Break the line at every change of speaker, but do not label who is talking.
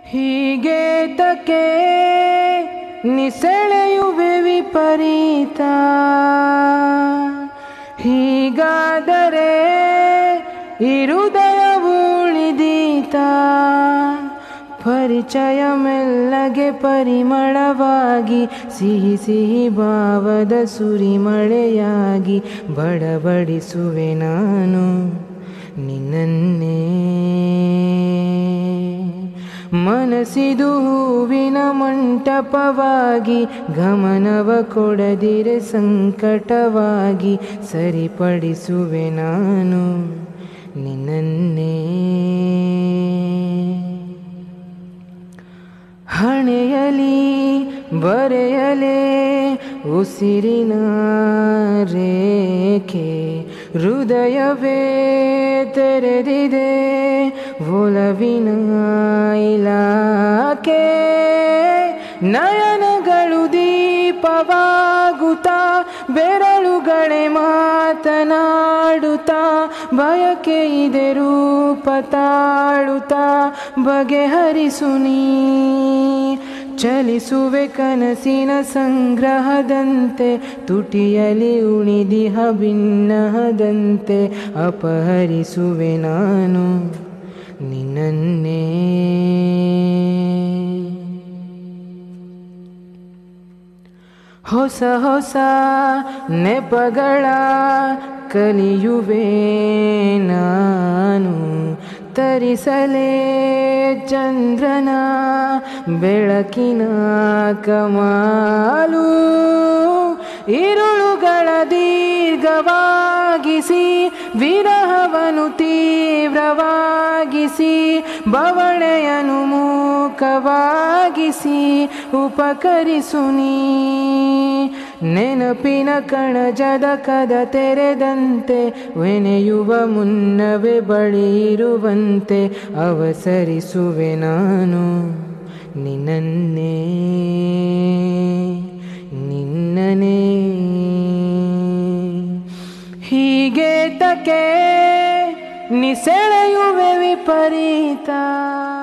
ಹೀಗೆ ತಕೆ ನಿಸೆಳೆಯುವೆ ವಿಪರೀತ ಹೀಗಾದರೆ ಇರುದಯವು ಉಳಿದೀತ ಪರಿಚಯ ಮೆಲ್ಲಗೆ ಪರಿಮಳವಾಗಿ ಸಿಹಿ ಸಿಹಿ ಭಾವದ ಸುರಿಮಳೆಯಾಗಿ ಬಡಬಡಿಸುವೆ ನಾನು ನಿನ್ನನ್ನೇ ಮನಸ್ಸಿದು ಹೂವಿನ ಮಂಟಪವಾಗಿ ಗಮನವ ಕೊಡದಿರೆ ಸಂಕಟವಾಗಿ ಸರಿಪಡಿಸುವೆ ನಾನು ನಿನ್ನನ್ನೇ ಹಣೆಯಲಿ ಬರೆಯಲೇ ಉಸಿರಿನ ರೇಖೆ ಹೃದಯವೇ ತೆರೆದಿದೆ ಒಲವಿನ ಇಲಾಖೆ ನಯನಗಳು ದೀಪವಾಗುತ್ತಾ ಬೆರಳುಗಳೇ ಮಾತನಾಡುತ್ತಾ ಬಯಕೆ ಇದೆ ರೂಪ ತಾಳುತ್ತಾ ಬಗೆಹರಿಸು ನೀ ಚಲಿಸುವೆ ಕನಸಿನ ಸಂಗ್ರಹದಂತೆ ತುಟಿಯಲಿ ಉಣಿದಿಹ ಭಿನ್ನಹದಂತೆ ಅಪಹರಿಸುವೆ ನಾನು ನಿನ್ನನ್ನೇ ಹೊಸ ಹೊಸ ನೆಪಗಳ ಕಲಿಯುವೆ ನಾನು ತರಿಸಲೇ ಚಂದ್ರನ ಬೆಳಕಿನ ಕಮಾಲು ಇರುಳುಗಳ ದೀರ್ಘವಾಗಿಸಿ ವಿರಹವನು ತೀವ್ರವಾಗಿಸಿ ಬವಣೆಯನು ಮೂಕವಾಗಿಸಿ ಉಪಕರಿಸು ನೀ ನೆನಪಿನ ಕಣಜದ ಕದ ತೆರೆದಂತೆ ಒನೆಯುವ ಮುನ್ನವೇ ಬಳಿ ಇರುವಂತೆ ಅವಸರಿಸುವೆ ನಾನು ನಿನ್ನನ್ನೇ ನಿನ್ನನೇ ಹೀಗೆ ತಕೆ ನಿಸೆಳೆಯುವೆ ವಿಪರೀತ